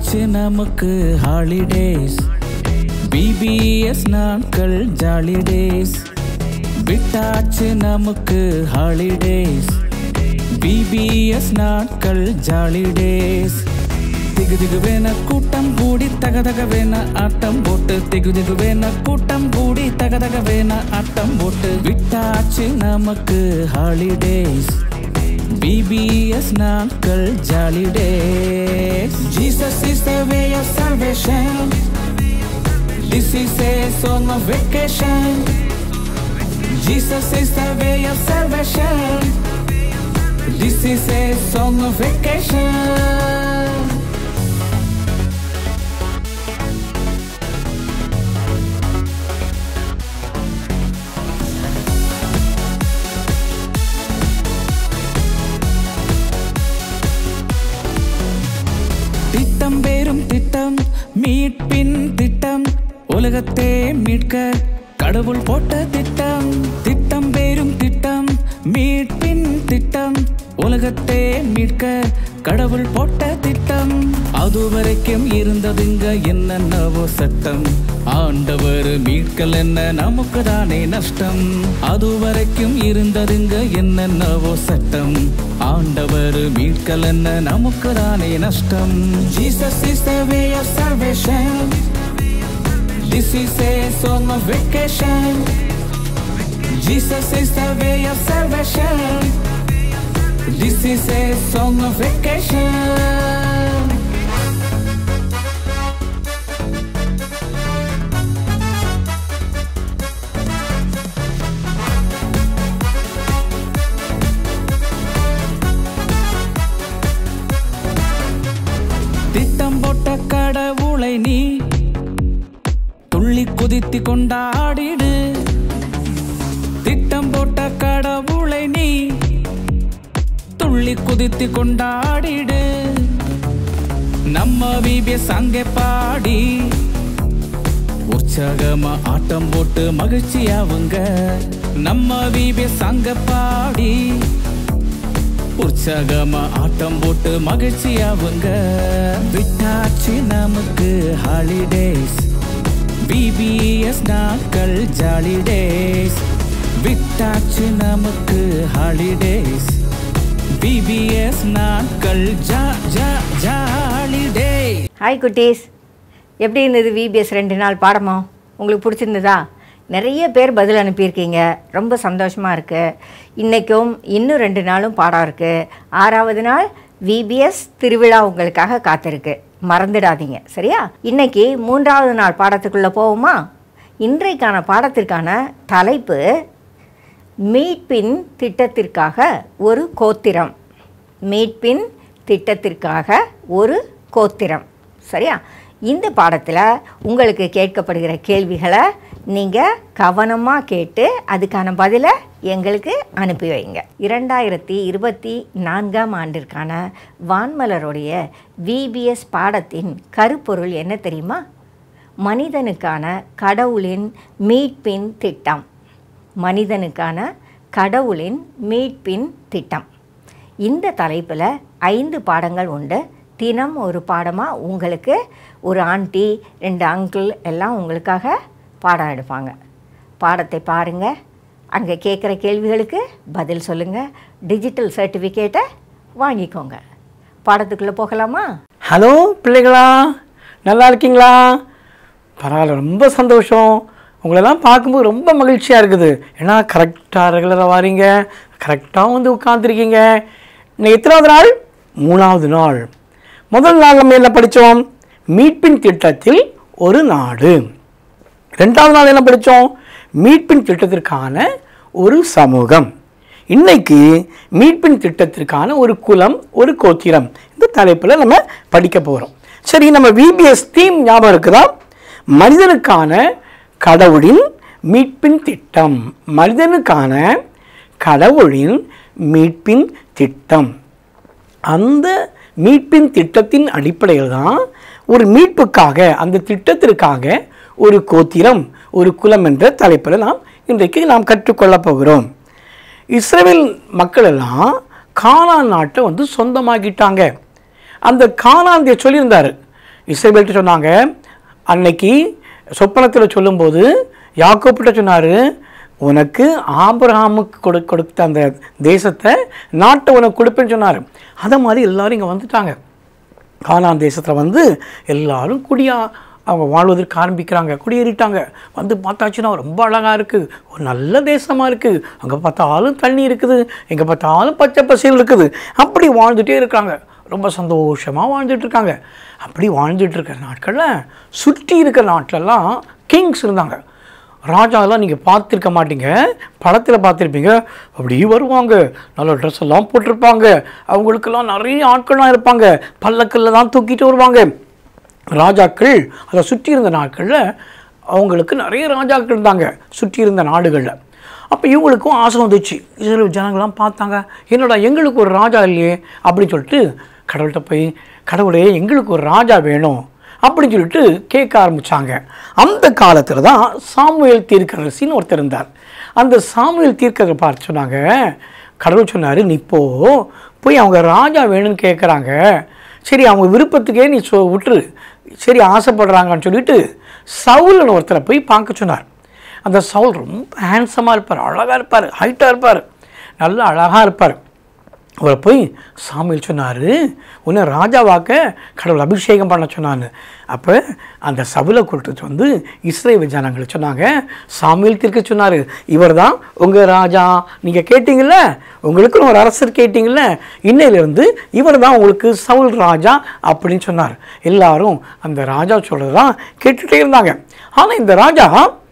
விட்டாச்சு நமக்கு ஹாலிடேஸ் பிபிஎஸ் நாட்கள் ஜாலிடேஸ் விட்டாச்சு நமக்கு ஹாலிடேஸ் பிபிஎஸ் நாட்கள் ஜாலிடேஸ் திகு திகு வேண கூட்டம் கூடி தக தக வேண ஆட்டம் போட்டு திகு திகு வேண கூட்டம் கூடி தக தக வேண ஆட்டம் போட்டு விட்டாச்சு நமக்கு ஹாலிடேஸ் பிபிஎஸ் நாட்கள் ஜாலிடேஸ் Jesus is the way of salvation This is a song of vacation Jesus is the way of salvation This is a song of vacation திட்டம் பேரும் திட்டம் மீட்பின் திட்டம் உலகத்தே மீட்க கடவுள் போட்ட திட்டம் திட்டம் பேரும் திட்டம் மீட்பின் திட்டம் உலகத்தே மீட்க கடவுள் போட்ட திட்டம் அது வரைக்கும் இருந்ததுங்க என்னென்னவோ சட்டம் ஆண்டவர் மீட்கல் என்ன நமக்கு தானே நஷ்டம் அது வரைக்கும் இருந்ததுங்க என்னென்னவோ சட்டம் ஆண்டவர் மீட்கல் என்ன நமக்கு தானே நஷ்டம் Jesus is the way of salvation This is a song of vacation Jesus is the way of salvation This is a song of vacation திட்டம் போட்ட கடவுளை நீ துள்ளி குதித்து கொண்டாடிடு திட்டம் போட்ட கடவுளை நீ துள்ளி குதித்து கொண்டாடிடு நம்ம விபிஎஸ் அங்கே பாடி உற்சாகமா ஆட்டம் போட்டு மகிழ்ச்சியாவுங்க நம்ம விபிஎஸ் அங்க பாடி உற்சாகமா ஆட்டம் போட்டு மகிழ்ச்சியாவுங்க விட்டாச்சு நமக்கு ஹாலிடேஸ் பிபிஎஸ் நாட்கள் ஜாலிடேஸ் விட்டாச்சு நமக்கு ஹாலிடேஸ் பிபிஎஸ் நாட்கள் ஜா ஜா ஜாலிடே ஹாய் குட்டீஸ் எப்படி இருந்தது விபிஎஸ் ரெண்டு நாள் பாடமோ உங்களுக்கு பிடிச்சிருந்ததா நிறைய பேர் பதில் அனுப்பியிருக்கீங்க ரொம்ப சந்தோஷமாக இருக்குது இன்றைக்கும் இன்னும் ரெண்டு நாளும் பாடம் இருக்குது ஆறாவது நாள் விபிஎஸ் திருவிழா உங்களுக்காக காத்திருக்கு மறந்துடாதீங்க சரியா இன்னைக்கு மூன்றாவது நாள் பாடத்துக்குள்ளே போவோமா இன்றைக்கான பாடத்திற்கான தலைப்பு மீட்பின் திட்டத்திற்காக ஒரு கோத்திரம் மீட்பின் திட்டத்திற்காக ஒரு கோத்திரம் சரியா இந்த பாடத்தில் உங்களுக்கு கேட்கப்படுகிற கேள்விகளை நீங்கள் கவனமாக கேட்டு அதுக்கான பதிலை எங்களுக்கு அனுப்பி வைங்க இரண்டாயிரத்தி இருபத்தி நான்காம் ஆண்டிற்கான வான்மலருடைய விபிஎஸ் பாடத்தின் கருப்பொருள் என்ன தெரியுமா மனிதனுக்கான கடவுளின் மீட்பின் திட்டம் மனிதனுக்கான கடவுளின் மீட்பின் திட்டம் இந்த தலைப்பில் ஐந்து பாடங்கள் உண்டு தினம் ஒரு பாடமாக உங்களுக்கு ஒரு ஆண்டி ரெண்டு அங்கிள் எல்லாம் உங்களுக்காக பாடம் எடுப்பாங்க பாடத்தை பாருங்கள் அங்கே கேட்குற கேள்விகளுக்கு பதில் சொல்லுங்கள் டிஜிட்டல் சர்டிஃபிகேட்டை வாங்கிக்கோங்க பாடத்துக்குள்ளே போகலாமா ஹலோ பிள்ளைகளா நல்லா இருக்கீங்களா பரவாயில்ல ரொம்ப சந்தோஷம் உங்களெல்லாம் பார்க்கும்போது ரொம்ப மகிழ்ச்சியாக இருக்குது ஏன்னா கரெக்டாக ரெகுலராக வாரீங்க கரெக்டாக வந்து உட்காந்துருக்கீங்க இன்னைக்கு எத்தனாவது நாள் மூணாவது நாள் முதல் நாள் நம்ம என்ன படித்தோம் மீட்பின் திட்டத்தில் ஒரு நாடு ரெண்டாவது நாள் என்ன படித்தோம் மீட்பின் திட்டத்திற்கான ஒரு சமூகம் இன்னைக்கு மீட்பின் திட்டத்திற்கான ஒரு குலம் ஒரு கோத்திரம் இந்த தலைப்பில் நம்ம படிக்க போகிறோம் சரி நம்ம விபிஎஸ் தீம் ஞாபகம் இருக்குதா மனிதனுக்கான கடவுளின் மீட்பின் திட்டம் மனிதனுக்கான கடவுளின் மீட்பின் திட்டம் அந்த மீட்பின் திட்டத்தின் அடிப்படையில் தான் ஒரு மீட்புக்காக அந்த திட்டத்திற்காக ஒரு கோத்திரம் ஒரு குலம் என்ற தலைப்பில் நாம் இன்றைக்கு நாம் கற்றுக்கொள்ளப் போகிறோம் இஸ்ரேல் மக்கள் எல்லாம் கானான் நாட்டை வந்து சொந்தமாக்கிட்டாங்க அந்த கானான் சொல்லியிருந்தார் இசைபேல்ட்டு சொன்னாங்க அன்னைக்கு சொப்பனத்தில் சொல்லும்போது யாக்கோப்பிட்ட சொன்னார் உனக்கு ஆபிரகாமுக்கு கொடு கொடுத்த அந்த தேசத்தை நாட்டை உனக்கு கொடுப்பேன்னு சொன்னார் அதை மாதிரி எல்லாரும் இங்கே வந்துட்டாங்க கானான் தேசத்தில் வந்து எல்லாரும் குடியா அவங்க வாழ்வதற்கு ஆரம்பிக்கிறாங்க குடியேறிட்டாங்க வந்து பார்த்தாச்சுன்னா ரொம்ப அழகாக இருக்குது ஒரு நல்ல தேசமாக இருக்குது அங்கே பார்த்தாலும் தண்ணி இருக்குது எங்கே பார்த்தாலும் பச்சை பசேல் இருக்குது அப்படி வாழ்ந்துட்டே இருக்காங்க ரொம்ப சந்தோஷமாக வாழ்ந்துட்டு இருக்காங்க அப்படி வாழ்ந்துட்டு இருக்கிற நாட்களில் சுற்றி இருக்கிற நாட்டிலலாம் கிங்ஸ் இருந்தாங்க ராஜாலாம் நீங்கள் பார்த்துருக்க மாட்டீங்க படத்தில் பார்த்துருப்பீங்க அப்படியே வருவாங்க நல்ல ட்ரெஸ் எல்லாம் போட்டிருப்பாங்க அவங்களுக்கெல்லாம் நிறைய ஆட்கள்லாம் இருப்பாங்க பல்லக்கில் தான் தூக்கிட்டு வருவாங்க ராஜாக்கள் அதை சுற்றி இருந்த நாட்களில் அவங்களுக்கு நிறைய ராஜாக்கள் இருந்தாங்க சுற்றி இருந்த நாடுகளில் அப்போ இவங்களுக்கும் ஆசை வந்துச்சு இதில் ஜனங்கள்லாம் பார்த்தாங்க என்னடா எங்களுக்கு ஒரு ராஜா இல்லையே அப்படின்னு சொல்லிட்டு கடவுள்கிட்ட போய் கடவுளே எங்களுக்கு ஒரு ராஜா வேணும் அப்படின்னு சொல்லிட்டு கேட்க ஆரம்பிச்சாங்க அந்த காலத்தில் தான் சாமுவேல் தீர்க்கரசின்னு ஒருத்தர் இருந்தார் அந்த சாமுவேல் தீர்க்கரை பார்த்து சொன்னாங்க கடவுள் சொன்னார் நீ இப்போ போய் அவங்க ராஜா வேணும்னு கேட்குறாங்க சரி அவங்க விருப்பத்துக்கே நீ சொ விட்டுரு சரி ஆசைப்படுறாங்கன்னு சொல்லிட்டு சவுலன் ஒருத்தரை போய் பார்க்க சொன்னார் அந்த சவுல் ரொம்ப ஹேண்ட்ஸமாக இருப்பார் அழகாக இருப்பார் ஹைட்டாக இருப்பார் நல்லா அழகாக இருப்பார் அவரை போய் சாமியில் சொன்னார் உன்னை ராஜாவாக்க கடவுள் அபிஷேகம் பண்ண சொன்னான்னு அப்போ அந்த சபையில் கூட்டு வந்து இஸ்ரேல் ஜனங்களை சொன்னாங்க சாமியில் தீர்க்க சொன்னார் இவர் தான் உங்கள் ராஜா நீங்கள் கேட்டீங்கல்ல உங்களுக்குன்னு ஒரு அரசர் கேட்டீங்கல்ல இன்னையிலேருந்து இவர் தான் உங்களுக்கு சவுல் ராஜா அப்படின்னு சொன்னார் எல்லாரும் அந்த ராஜா சொல்கிறது தான் கேட்டுகிட்டே இருந்தாங்க ஆனால் இந்த ராஜா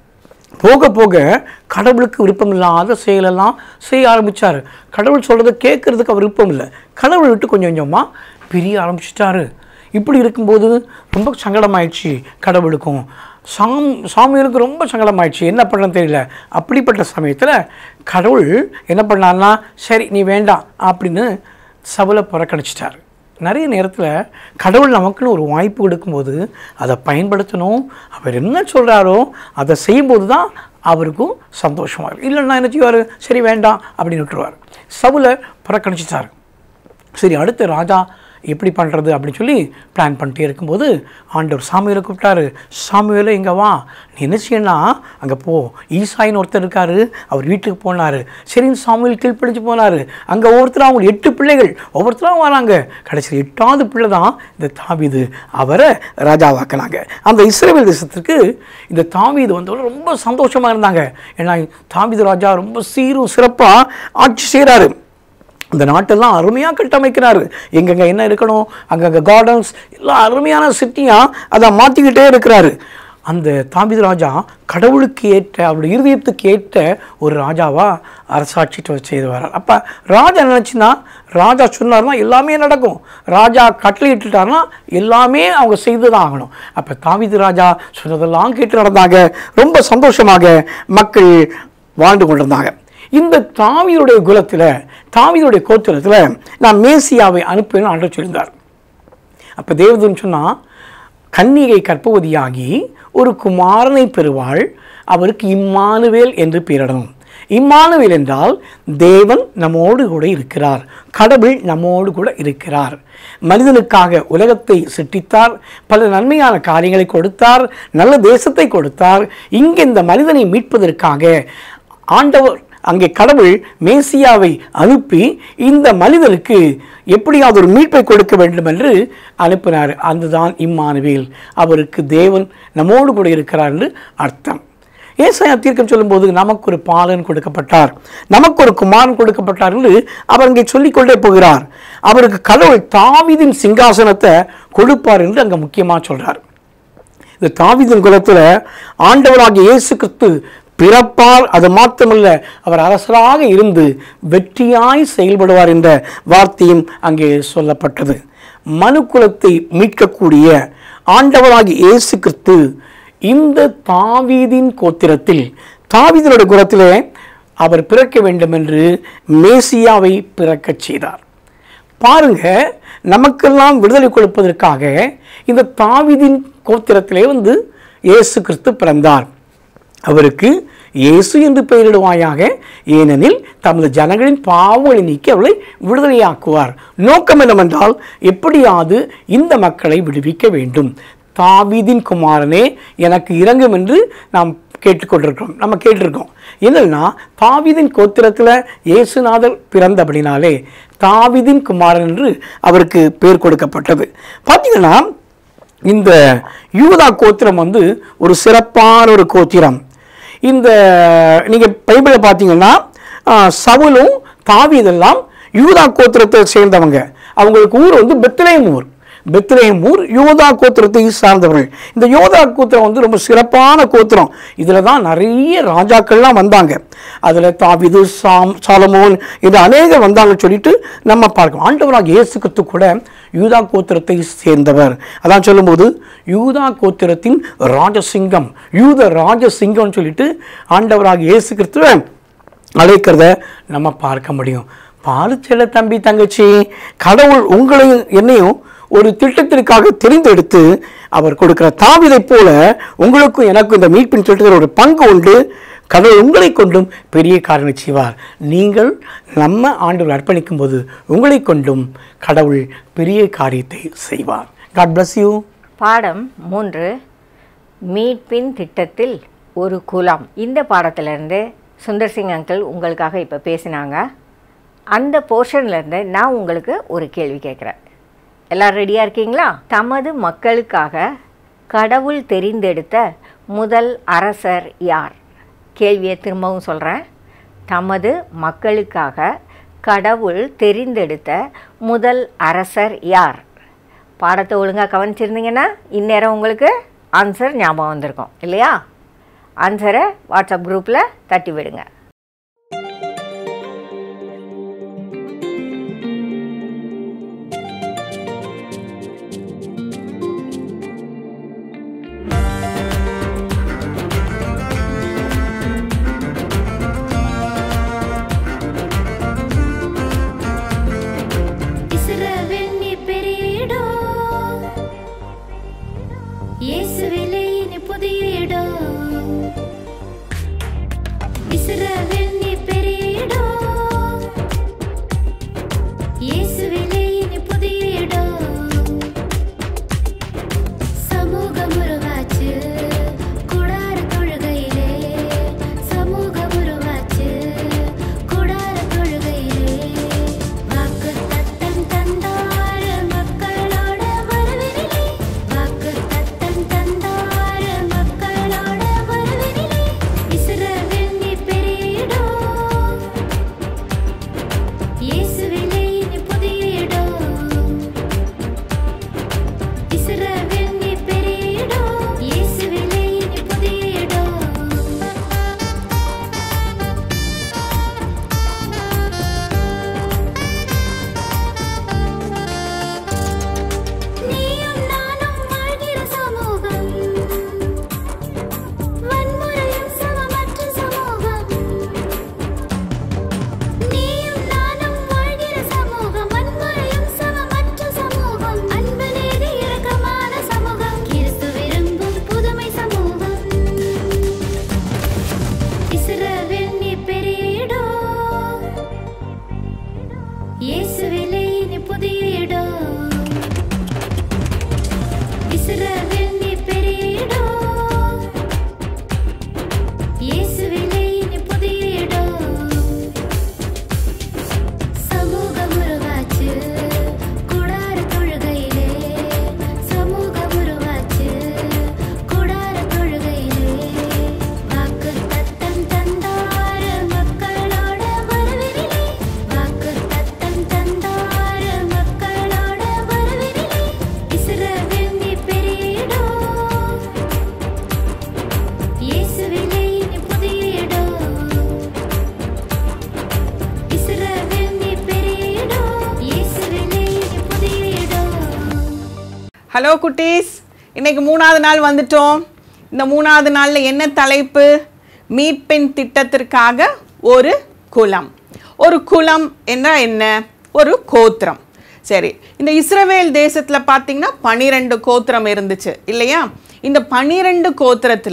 போக போக கடவுளுக்கு விருப்பம் இல்லாத செயலெல்லாம் செய்ய ஆரம்பித்தார் கடவுள் சொல்கிறத கேட்குறதுக்கு அவர் விருப்பம் இல்லை கடவுள் விட்டு கொஞ்சம் கொஞ்சமாக பிரிய ஆரம்பிச்சிட்டாரு இப்படி இருக்கும்போது ரொம்ப சங்கடமாயிடுச்சு கடவுளுக்கும் சாம் சாமியலுக்கு ரொம்ப சங்கடமாயிடுச்சு என்ன பண்ணன்னு தெரியல அப்படிப்பட்ட சமயத்தில் கடவுள் என்ன பண்ணார்னா சரி நீ வேண்டாம் அப்படின்னு சபலை புறக்கணிச்சிட்டார் நிறைய நேரத்தில் கடவுள் நமக்குன்னு ஒரு வாய்ப்பு கொடுக்கும்போது அதை பயன்படுத்தணும் அவர் என்ன சொல்கிறாரோ அதை செய்யும்போது தான் அவருக்கும் சந்தோஷமாக இருக்கும் இல்லைன்னா என்ன செய்வார் சரி வேண்டாம் அப்படின்னு விட்டுருவார் சவுலை புறக்கணிச்சிட்டார் சரி அடுத்து ராஜா எப்படி பண்ணுறது அப்படின்னு சொல்லி பிளான் பண்ணிட்டே இருக்கும்போது ஆண்டவர் சாமியலை கூப்பிட்டாரு சாமியலை இங்கே வா நீ என்ன செய்யணும்னா அங்கே போ ஈசாயின்னு ஒருத்தர் இருக்காரு அவர் வீட்டுக்கு போனார் சரின்னு சாமியல் கீழ்ப்படிச்சு போனார் அங்கே ஒவ்வொருத்தரும் அவங்க எட்டு பிள்ளைகள் ஒவ்வொருத்தரும் வராங்க கடைசியில் எட்டாவது பிள்ளை தான் இந்த தாவீது அவரை ராஜாவாக்குனாங்க அந்த இஸ்ரேல் தேசத்துக்கு இந்த தாவீது வந்தவங்க ரொம்ப சந்தோஷமாக இருந்தாங்க ஏன்னா தாவீது ராஜா ரொம்ப சீரும் சிறப்பாக ஆட்சி செய்கிறாரு இந்த நாட்டெல்லாம் அருமையாக கட்டமைக்கிறாரு எங்கெங்கே என்ன இருக்கணும் அங்கங்கே கார்டன்ஸ் எல்லாம் அருமையான சிட்டியாக அதை மாற்றிக்கிட்டே இருக்கிறாரு அந்த தாபித ராஜா கடவுளுக்கு ஏற்ற அவருடைய இருதயத்துக்கு ஏற்ற ஒரு ராஜாவாக அரசாட்சிட்டு செய்து வர்றார் அப்போ ராஜா நினச்சின்னா ராஜா சொன்னார்னா எல்லாமே நடக்கும் ராஜா கட்டளையிட்டுட்டார்னா எல்லாமே அவங்க செய்து தான் ஆகணும் அப்போ தாவிது ராஜா சொன்னதெல்லாம் கேட்டு நடந்தாங்க ரொம்ப சந்தோஷமாக மக்கள் வாழ்ந்து கொண்டிருந்தாங்க இந்த தாவியுடைய குலத்தில் தாவியுடைய கோத்திரத்தில் நான் மேசியாவை அனுப்புவேன்னு ஆண்டு சொல்லியிருந்தார் அப்போ தேவதூன் சொன்னால் கன்னிகை கற்பவதியாகி ஒரு குமாரனை பெறுவாள் அவருக்கு இம்மானுவேல் என்று பெயரிடணும் இம்மானுவேல் என்றால் தேவன் நம்மோடு கூட இருக்கிறார் கடவுள் நம்மோடு கூட இருக்கிறார் மனிதனுக்காக உலகத்தை சிட்டித்தார் பல நன்மையான காரியங்களை கொடுத்தார் நல்ல தேசத்தை கொடுத்தார் இங்கே இந்த மனிதனை மீட்பதற்காக ஆண்டவர் அங்கே கடவுள் மேசியாவை அனுப்பி இந்த மனிதனுக்கு எப்படியாவது ஒரு மீட்பை கொடுக்க வேண்டும் என்று அனுப்பினார் அதுதான் இம்மானுவேல் அவருக்கு தேவன் நம்மோடு கூட இருக்கிறார் என்று அர்த்தம் ஏசாயா தீர்க்கம் சொல்லும்போது நமக்கு ஒரு பாலன் கொடுக்கப்பட்டார் நமக்கு ஒரு குமாரன் கொடுக்கப்பட்டார் என்று அவர் அங்கே சொல்லிக்கொண்டே போகிறார் அவருக்கு கடவுள் தாவீதின் சிங்காசனத்தை கொடுப்பார் என்று அங்கே முக்கியமாக சொல்றார் இந்த தாவீதின் குலத்தில் ஆண்டவராகிய இயேசு கிறிஸ்து பிறப்பார் அது மாத்திரமல்ல அவர் அரசராக இருந்து வெற்றியாய் செயல்படுவார் என்ற வார்த்தையும் அங்கே சொல்லப்பட்டது மனு குலத்தை மீட்கக்கூடிய ஆண்டவராகிய இயேசு கிறிஸ்து இந்த தாவீதின் கோத்திரத்தில் தாவீதினுடைய குலத்திலே அவர் பிறக்க வேண்டும் என்று மேசியாவை பிறக்கச் செய்தார் பாருங்க நமக்கெல்லாம் விடுதலை கொடுப்பதற்காக இந்த தாவீதின் கோத்திரத்திலே வந்து இயேசு கிறிஸ்து பிறந்தார் அவருக்கு இயேசு என்று பெயரிடுவாயாக ஏனெனில் தமது ஜனங்களின் பாவங்களை நீக்கி அவளை விடுதலையாக்குவார் நோக்கம் என்னவென்றால் எப்படியாவது இந்த மக்களை விடுவிக்க வேண்டும் தாவீதின் குமாரனே எனக்கு இறங்கும் என்று நாம் கேட்டுக்கொண்டிருக்கிறோம் நம்ம கேட்டிருக்கோம் என்னன்னா தாவீதின் கோத்திரத்தில் இயேசுநாதர் பிறந்தபடினாலே தாவீதின் குமாரன் என்று அவருக்கு பேர் கொடுக்கப்பட்டது பார்த்தீங்கன்னா இந்த யூதா கோத்திரம் வந்து ஒரு சிறப்பான ஒரு கோத்திரம் இந்த நீங்கள் பைபிளை பார்த்தீங்கன்னா ஆ, சவுலும் தாவீதெல்லாம் யூதா கோத்திரத்தை சேர்ந்தவங்க அவங்களுக்கு ஊர் வந்து பெத்லேயம் ஊர் பெத்லேயம் ஊர் யோதா கோத்திரத்தை சார்ந்தவர்கள் இந்த யோதா கோத்திரம் வந்து ரொம்ப சிறப்பான கோத்திரம் இதில் தான் நிறைய ராஜாக்கள்லாம் வந்தாங்க அதில் தாவிது சாம் சாலமோன் இது அநேகர் வந்தாங்கன்னு சொல்லிட்டு நம்ம பார்க்கணும் ஆண்டவராக இயேசு கிறிஸ்து கூட யூதா கோத்திரத்தை சேர்ந்தவர் அதான் சொல்லும்போது யூதா கோத்திரத்தின் ராஜசிங்கம் யூத ராஜசிங்கம்னு சொல்லிட்டு ஆண்டவராக இயேசு கிறிஸ்துவ அழைக்கிறத நம்ம பார்க்க முடியும் பாரு செல்ல தம்பி தங்கச்சி கடவுள் உங்களையும் என்னையும் ஒரு திட்டத்திற்காக தெரிந்தெடுத்து அவர் கொடுக்கிற தாவிதை போல உங்களுக்கும் எனக்கும் இந்த மீட்பின் திட்டத்தில் ஒரு பங்கு உண்டு கடவுள் உங்களை கொண்டும் பெரிய காரணம் செய்வார் நீங்கள் நம்ம ஆண்டவர் அர்ப்பணிக்கும் போது உங்களை கொண்டும் கடவுள் பெரிய காரியத்தை செய்வார் காட் bless யூ பாடம் மூன்று மீட்பின் திட்டத்தில் ஒரு குலம் இந்த பாடத்திலிருந்து சுந்தர் சிங் அங்கிள் உங்களுக்காக இப்போ பேசினாங்க அந்த போர்ஷன்லேருந்து நான் உங்களுக்கு ஒரு கேள்வி கேட்குறேன் எல்லாரும் ரெடியாக இருக்கீங்களா தமது மக்களுக்காக கடவுள் தெரிந்தெடுத்த முதல் அரசர் யார் கேள்வியை திரும்பவும் சொல்கிறேன் தமது மக்களுக்காக கடவுள் தெரிந்தெடுத்த முதல் அரசர் யார் பாடத்தை ஒழுங்காக கவனிச்சிருந்தீங்கன்னா இந்நேரம் உங்களுக்கு ஆன்சர் ஞாபகம் வந்திருக்கும் இல்லையா ஆன்சரை வாட்ஸ்அப் குரூப்பில் தட்டி விடுங்க இஸ்ரவேல் நீ பெரிய இடம். இயேசுவிலே இனி புதிய இடம். இஸ்ரவேல் நீ பெரிய இடம். இயேசுவிலே இனி புதிய இடம். சமூகம் உருவாச்சு கூடார தொழுகையிலே சமூகம் உருவாச்சு கூடார தொழுகையிலே வாக்கு தத்தம் தந்தார மக்களோட வரவினிலே வாக்கு தத்தம் தந்தார மக்களோட வரவினிலே இஸ்ரவேல் நீ பெரிய இடம் இயேசுவிலே இனி புதிய இடம் இஸ்ரவேல் நீ பெரிய இடம் இயேசுவிலே இனி புதிய இடம் நீயும் நானும் வாழ்கிற சமூகம் வன்முறையும் சமமற்ற சமூகம் நீயும் நானும் வாழ்கிற சமூகம் வன்முறையும் சமமற்ற சமூகம் அன்பு நீதி இரக்கமான சமூகம் கிறிஸ்து விரும்பும் புதுமை சமூகம் இஸ்ரவேல் நீ பெரிய இடம் இயேசுவிலே இனி புதிய இடம் இஸ்ரவேல் நீ பெரிய இடம் இயேசுவிலே இனி புதிய இடம் சமூகம் உருவாச்சு கூடார தொழுகையிலே சமூகம் உருவாச்சு கூடார தொழுகையிலே வாக்கு தத்தம் தந்தார மக்களோட வரவினிலே வாக்கு தத்தம் தந்தார மக்களோட வரவினிலே இஸ்ரவேல் நீ பெரிய இடம் இயேசுவிலே இனி புதிய இடம் இஸ்ரவேல் நீ பெரிய இடம் இயேசுவிலே இனி புதிய இடம் ஹலோ குட்டீஸ் இன்னைக்கு மூணாவது நாள் வந்துட்டோம் இந்த மூணாவது நாளில் என்ன தலைப்பு மீட்பின் திட்டத்திற்காக ஒரு குலம் ஒரு குலம் என்றால் என்ன ஒரு கோத்திரம் சரி இந்த இஸ்ரவேல் தேசத்தில் பார்த்தீங்கன்னா பனிரெண்டு கோத்திரம் இருந்துச்சு இல்லையா இந்த பனிரெண்டு கோத்திரத்தில்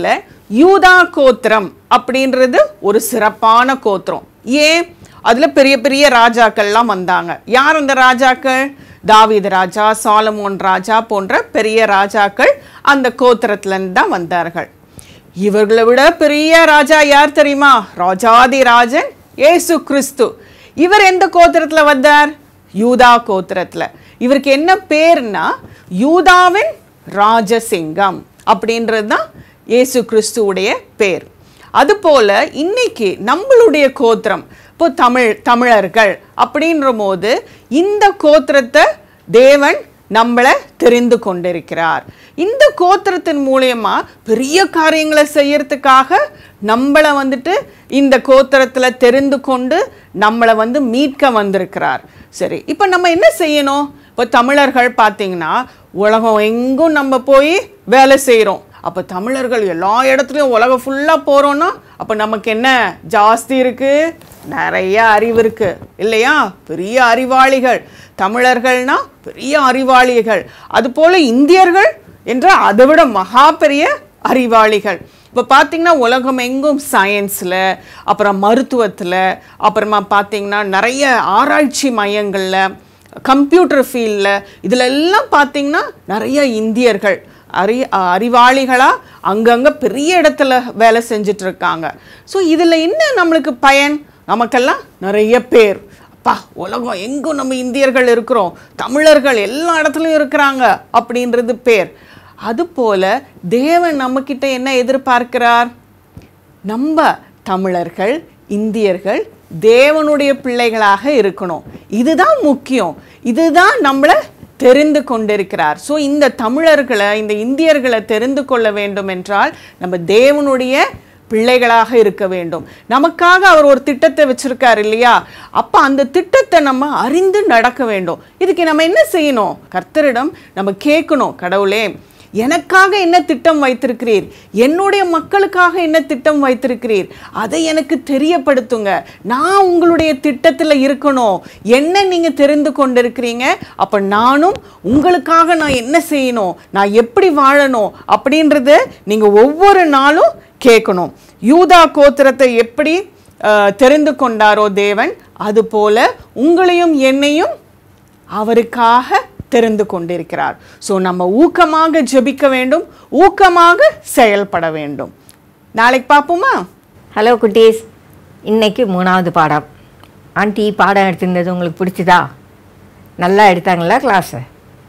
யூதா கோத்திரம் அப்படின்றது ஒரு சிறப்பான கோத்திரம் ஏன் அதுல பெரிய பெரிய ராஜாக்கள்லாம் வந்தாங்க யார் அந்த ராஜாக்கள் தாவீது ராஜா சாலமோன் ராஜா போன்ற பெரிய ராஜாக்கள் அந்த கோத்திரத்திலிருந்து தான் வந்தார்கள் இவர்களை விட பெரிய ராஜா யார் தெரியுமா ராஜாதி ராஜன் ஏசு கிறிஸ்து இவர் எந்த கோத்திரத்துல வந்தார் யூதா கோத்திரத்துல இவருக்கு என்ன பேர்னா யூதாவின் ராஜசிங்கம் அப்படின்றது தான் இயேசு கிறிஸ்துவுடைய பேர் அதுபோல இன்னைக்கு நம்மளுடைய கோத்திரம் இப்போ தமிழ் தமிழர்கள் அப்படின்ற போது இந்த கோத்திரத்தை தேவன் நம்மளை தெரிந்து கொண்டிருக்கிறார் இந்த கோத்திரத்தின் மூலியமா பெரிய காரியங்களை செய்யறதுக்காக நம்மளை வந்துட்டு இந்த கோத்திரத்துல தெரிந்து கொண்டு நம்மளை வந்து மீட்க வந்திருக்கிறார் சரி இப்போ நம்ம என்ன செய்யணும் இப்போ தமிழர்கள் பார்த்தீங்கன்னா உலகம் எங்கும் நம்ம போய் வேலை செய்கிறோம் அப்போ தமிழர்கள் எல்லா இடத்துலையும் உலகம் ஃபுல்லாக போகிறோன்னா அப்போ நமக்கு என்ன ஜாஸ்தி இருக்குது நிறைய அறிவு இருக்கு இல்லையா பெரிய அறிவாளிகள் தமிழர்கள்னா பெரிய அறிவாளிகள் அதுபோல இந்தியர்கள் என்ற அதை விட மகா பெரிய அறிவாளிகள் இப்போ பார்த்தீங்கன்னா உலகம் எங்கும் சயின்ஸில் அப்புறம் மருத்துவத்தில் அப்புறமா பார்த்தீங்கன்னா நிறைய ஆராய்ச்சி மையங்களில் கம்ப்யூட்டர் ஃபீல்டில் இதில் எல்லாம் பார்த்தீங்கன்னா நிறைய இந்தியர்கள் அறி அறிவாளிகளாக அங்கங்கே பெரிய இடத்துல வேலை செஞ்சுட்டு இருக்காங்க ஸோ இதில் என்ன நம்மளுக்கு பயன் நமக்கெல்லாம் நிறைய பேர் அப்பா உலகம் எங்கும் நம்ம இந்தியர்கள் இருக்கிறோம் தமிழர்கள் எல்லா இடத்துலையும் இருக்கிறாங்க அப்படின்றது பேர் அதுபோல தேவன் நம்மக்கிட்ட என்ன எதிர்பார்க்கிறார் நம்ம தமிழர்கள் இந்தியர்கள் தேவனுடைய பிள்ளைகளாக இருக்கணும் இதுதான் முக்கியம் இதுதான் நம்மளை தெரிந்து கொண்டிருக்கிறார் ஸோ இந்த தமிழர்களை இந்த இந்தியர்களை தெரிந்து கொள்ள வேண்டும் என்றால் நம்ம தேவனுடைய பிள்ளைகளாக இருக்க வேண்டும் நமக்காக அவர் ஒரு திட்டத்தை வச்சிருக்காரு இல்லையா அப்போ அந்த திட்டத்தை நம்ம அறிந்து நடக்க வேண்டும் இதுக்கு நம்ம என்ன செய்யணும் கர்த்தரிடம் நம்ம கேட்கணும் கடவுளே எனக்காக என்ன திட்டம் வைத்திருக்கிறீர் என்னுடைய மக்களுக்காக என்ன திட்டம் வைத்திருக்கிறீர் அதை எனக்கு தெரியப்படுத்துங்க நான் உங்களுடைய திட்டத்தில் இருக்கணும் என்ன நீங்கள் தெரிந்து கொண்டிருக்கிறீங்க அப்போ நானும் உங்களுக்காக நான் என்ன செய்யணும் நான் எப்படி வாழணும் அப்படின்றத நீங்கள் ஒவ்வொரு நாளும் கேட்கணும் யூதா கோத்திரத்தை எப்படி அஹ், தெரிந்து கொண்டாரோ தேவன் அதுபோல உங்களையும் என்னையும் அவருக்காக தெரிந்து கொண்டிருக்கிறார் ஸோ நம்ம ஊக்கமாக ஜெபிக்க வேண்டும் ஊக்கமாக செயல்பட வேண்டும் நாளைக்கு பார்ப்போமா ஹலோ குட்டீஸ் இன்னைக்கு மூணாவது பாடம் ஆண்டி பாடம் எடுத்திருந்தது உங்களுக்கு பிடிச்சதா நல்லா எடுத்தாங்களா கிளாஸு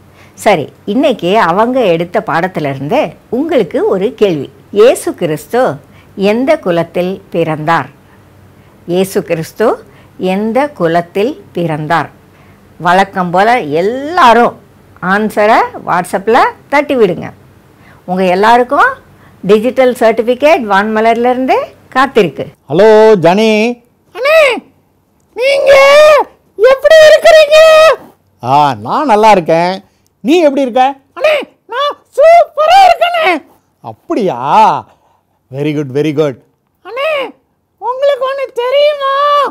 சரி இன்னைக்கு அவங்க எடுத்த பாடத்திலிருந்து உங்களுக்கு ஒரு கேள்வி இயேசு கிறிஸ்து எந்த குலத்தில் பிறந்தார் இயேசு கிறிஸ்து எந்த குலத்தில் பிறந்தார் வழக்கம் போல் எல்லாரும் ஆன்சரை வாட்ஸ்அப்பில் தட்டி விடுங்க உங்கள் எல்லாருக்கும் டிஜிட்டல் சர்டிஃபிகேட் வான்மலர்லேருந்து காத்திருக்கு ஹலோ ஜனி அண்ணே நீங்க எப்படி இருக்கிறீங்க ஆ நான் நல்லா இருக்கேன் நீ எப்படி இருக்க அண்ணே நான் சூப்பரா இருக்கனே அப்படியா வெரி குட் வெரி குட் அண்ணே உங்களுக்கு ஒன்று தெரியுமா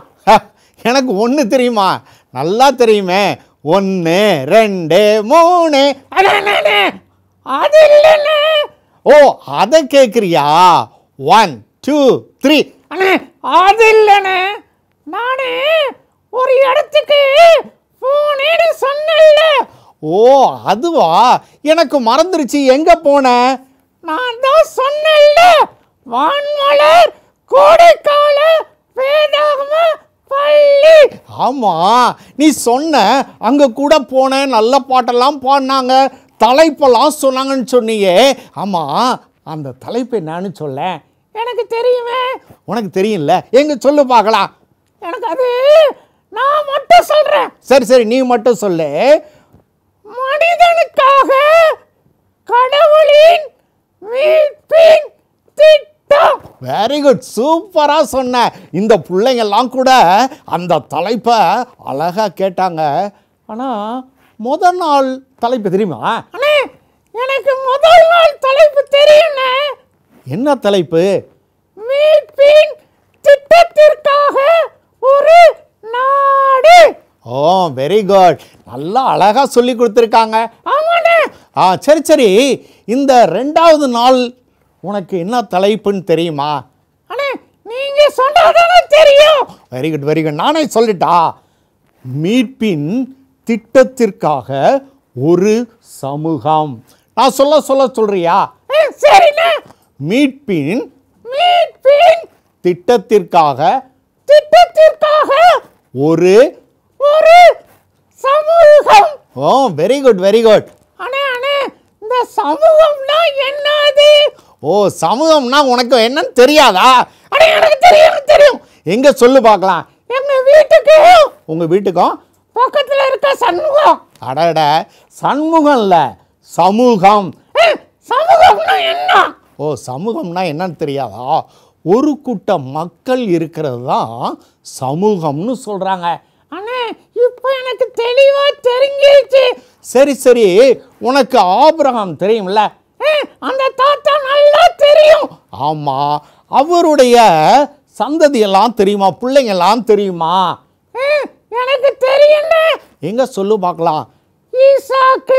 எனக்கு ஒன்று தெரியுமா நல்லா தெரியுமே ஒன்று ரெண்டு மூணு அண்ணே அது இல்லைண்ணே ஓ அதை கேட்குறியா ஒன் டூ த்ரீ அண்ணே அது இல்லைண்ணே நானே ஒரு இடத்துக்கு போனேன்னு சொன்னேன்ல ஓ அதுவா எனக்கு மறந்துருச்சு எங்க போன நான் தான் சொன்னேன்ல வான்மலர் கோடைக்கால வேதாகம பள்ளி ஆமா நீ சொன்ன அங்க கூட போனேன் நல்ல பாட்டெல்லாம் பாடினாங்க தலைப்பெல்லாம் சொன்னாங்கன்னு சொன்னியே ஆமா அந்த தலைப்பு என்னன்னு சொல்ல எனக்கு தெரியுமே உனக்கு தெரியும்ல எங்க சொல்லு பார்க்கலாம் எனக்கு அது நான் மட்டும் சொல்றேன் சரி சரி நீ மட்டும் சொல்லு மனிதனுக்காக கடவுளின் மீட்பின் திட்டம் வெரி குட் சூப்பரா சொன்ன இந்த பிள்ளைங்கெல்லாம் கூட அந்த தலைப்பை அழகா கேட்டாங்க ஆனா முதல் நாள் தலைப்பு தெரியுமா அண்ணே எனக்கு முதல் நாள் தலைப்பு தெரியும்ண்ணே என்ன தலைப்பு மீட்பின் திட்டத்திற்காக ஒரு நாடு ஓ வெரி குட் நல்லா அழகா சொல்லி கொடுத்துருக்காங்க ஆமாண்ணே ஆ சரி சரி இந்த ரெண்டாவது நாள் உனக்கு என்ன தலைப்புன்னு தெரியுமா அண்ணே நீங்க சொன்னாதானே தெரியும் வெரி குட் வெரி குட் நானே சொல்லிட்டா மீட்பின் திட்டத்திற்காக ஒரு சமூகம் நான் சொல்ல சொல்ல சொல்றியா சரிண்ணே மீட்பின் மீட்பின் திட்டத்திற்காக திட்டத்திற்காக ஒரு ஒரு சமூகம் oh very good very good அண்ணே அண்ணே இந்த சமூகம்னா என்னது ஓ சமூகம்னா உனக்கு என்னன்னு தெரியாதா அண்ணே எனக்கு தெரியும் எனக்கு தெரியும் எங்க சொல்லு பார்க்கலாம் எங்க வீட்டுக்கு உங்க வீட்டுக்கும் பக்கத்துல இருக்க சண்முகம் அடட சண்முகம் இல்ல சமூகம் ஏய், சமூகம்னா என்ன ஓ சமூகம்னா என்னன்னு தெரியாதா ஒரு கூட்டம் மக்கள் இருக்கிறது தான் சமூகம்னு சொல்றாங்க அண்ணே இப்போ எனக்கு தெளிவா தெரிஞ்சிருச்சு சரி சரி உனக்கு ஆபிரகாம் தெரியும்ல ஏய், அந்த தாத்தா நல்லா தெரியும் ஆமா அவருடைய சந்ததியெல்லாம் தெரியுமா பிள்ளைங்கெல்லாம் தெரியுமா ஏய், எனக்கு தெரியும்ண்ணே எங்க சொல்லு பார்க்கலாம் ஈசாக்கு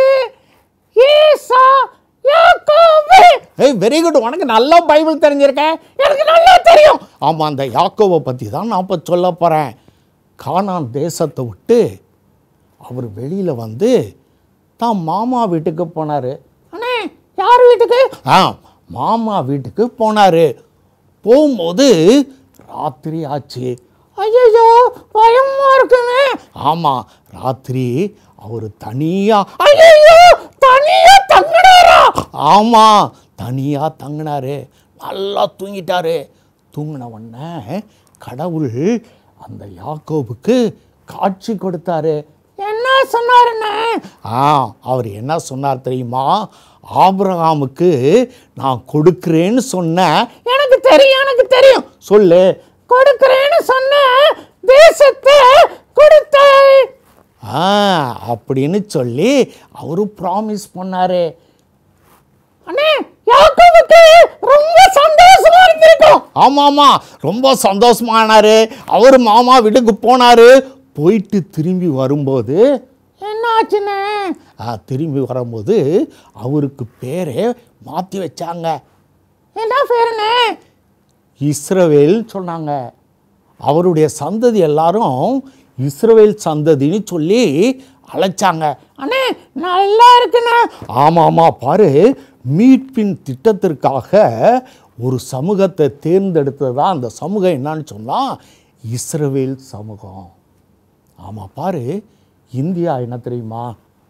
ஈசா யாக்கோபு ஏய் வெரி குட் உனக்கு நல்லா பைபிள் தெரிஞ்சிருக்க எனக்கு நல்லா தெரியும் ஆமாம் அந்த யாக்கோவை பற்றி தான் நான் இப்போ சொல்ல போகிறேன் கானான் தேசத்தை விட்டு அவர் வெளியில் வந்து தான் மாமா வீட்டுக்கு போனார் அண்ணே யார் வீட்டுக்கு ஆ மாமா வீட்டுக்கு போனார் போகும்போது ராத்திரி ஆச்சு ஐயோ பயமா இருக்குமே ஆமாம் ராத்திரி அவர் தனியாக ஐயோ தனியா தங்கினாரா ஆமாம் தனியாக தங்கினாரு நல்லா தூங்கிட்டாரு தூங்கின உடனே கடவுள் அந்த யாக்கோபுக்கு காட்சி கொடுத்தாரு என்ன சொன்னாருண்ணே ஆ அவர் என்ன சொன்னார் தெரியுமா ஆபிரகாமுக்கு நான் கொடுக்கிறேன்னு சொன்னேன் எனக்கு தெரியும் எனக்கு தெரியும் சொல்லு கொடுக்கிறேன்னு சொன்ன தேசத்தை கொடுத்தாய் ஆ அப்படின்னு சொல்லி அவரு ப்ராமிஸ் பண்ணாரு அண்ணே யாக்கோபுக்கு ரொம்ப சந்தோஷமா இருந்திருக்கும் ஆமாம் ஆமாம் ரொம்ப சந்தோஷமானாரு அவர் மாமா வீட்டுக்கு போனாரு போயிட்டு திரும்பி வரும்போது என்ன ஆச்சுண்ணே ஆ, திரும்பி வரும்போது அவருக்கு பேரே மாற்றி வச்சாங்க என்ன பேருண்ணே இஸ்ரவேல் சொன்னாங்க அவருடைய சந்ததி எல்லாரும் இஸ்ரவேல் சந்ததின்னு சொல்லி அழைச்சாங்க அண்ணே நல்லா இருக்குண்ணே ஆமாம் ஆமாம் பாரு மீட்பின் திட்டத்திற்காக ஒரு சமூகத்தை தேர்ந்தெடுத்தது தான் அந்த சமூகம் என்னன்னு சொன்னால் இஸ்ரவேல் சமூகம் ஆமாம் பாரு இந்தியா என்ன தெரியுமா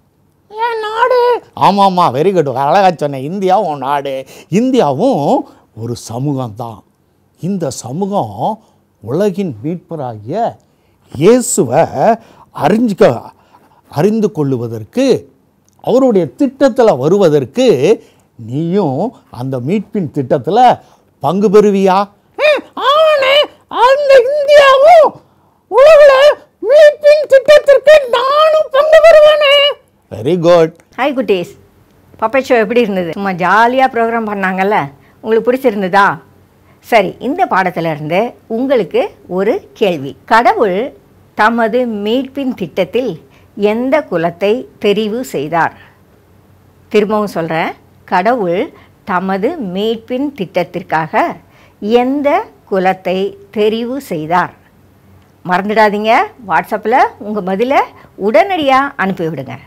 என் நாடு ஆமாம்மா வெரி குட் அழகா சொன்னேன் இந்தியாவும் நாடு இந்தியாவும் ஒரு சமூகம் தான் இந்த சமூகம் உலகின் மீட்பராகிய இயேசுவை அறிஞ்சிக்க அறிந்து கொள்ளுவதற்கு அவருடைய திட்டத்தில் வருவதற்கு நீயும் அந்த மீட்பின் திட்டத்தில் பங்கு பெறுவியா ஏய், ஆமாண்ணே அந்த இந்தியாவும் உலகுல மீட்பின் திட்டத்திற்கு நானும் பங்கு பெறுவேனே வெரி குட் ஹாய் குட்டீஸ் பப்பட் ஷோ எப்படி இருந்தது சும்மா ஜாலியாக ப்ரோக்ராம் பண்ணாங்கல்ல உங்களுக்கு பிடிச்சிருந்ததா சரி இந்த பாடத்துல இருந்து உங்களுக்கு ஒரு கேள்வி கடவுள் தமது மீட்பின் திட்டத்தில் எந்த குலத்தை தெரிவு செய்தார் திரும்பவும் சொல்கிறேன் கடவுள் தமது மீட்பின் திட்டத்திற்காக எந்த குலத்தை தெரிவு செய்தார் மறந்துடாதீங்க வாட்ஸ்அப்பில் உங்கள் பதிலை உடனடியாக அனுப்பிவிடுங்க